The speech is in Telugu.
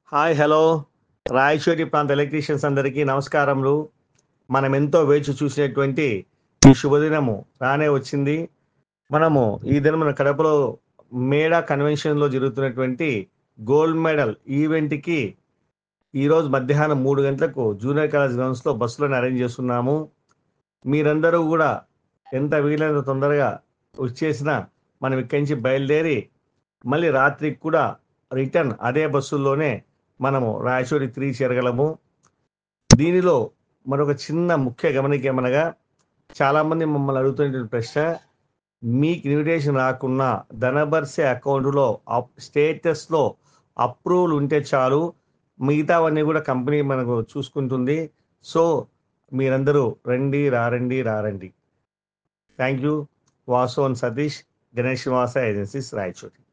హాయ్ హలో రాయచోటి ప్రాంత ఎలక్ట్రీషియన్స్ అందరికీ నమస్కారములు మనం ఎంతో వేచి చూసినటువంటి ఈ శుభదినము రానే వచ్చింది మనము ఈ దినం మన కడపలో మేడా కన్వెన్షన్లో జరుగుతున్నటువంటి గోల్డ్ మెడల్ ఈవెంట్కి ఈరోజు మధ్యాహ్నం మూడు గంటలకు జూనియర్ కాలేజ్ గ్రౌండ్స్లో బస్సులను అరేంజ్ చేస్తున్నాము మీరందరూ కూడా ఎంత వీలైనంత తొందరగా వచ్చేసినా మనం ఇక్కడి నుంచి బయలుదేరి మళ్ళీ రాత్రికి కూడా రిటర్న్ అదే బస్సుల్లోనే మనము రాయచోటి త్రీ చేరగలము దీనిలో మరొక చిన్న ముఖ్య గమనిక ఏమనగా చాలామంది మమ్మల్ని అడుగుతున్న ప్రశ్న మీకు ఇన్విటేషన్ రాకున్నా ధనబర్సే అకౌంట్లో స్టేటస్లో అప్రూవల్ ఉంటే చాలు మిగతావన్నీ కూడా కంపెనీ మనకు చూసుకుంటుంది సో మీరందరూ రండి రారండి రారండి థ్యాంక్ యూ వాసోన్ సతీష్ గణేష్ నివాస ఏజెన్సీస్ రాయచోటి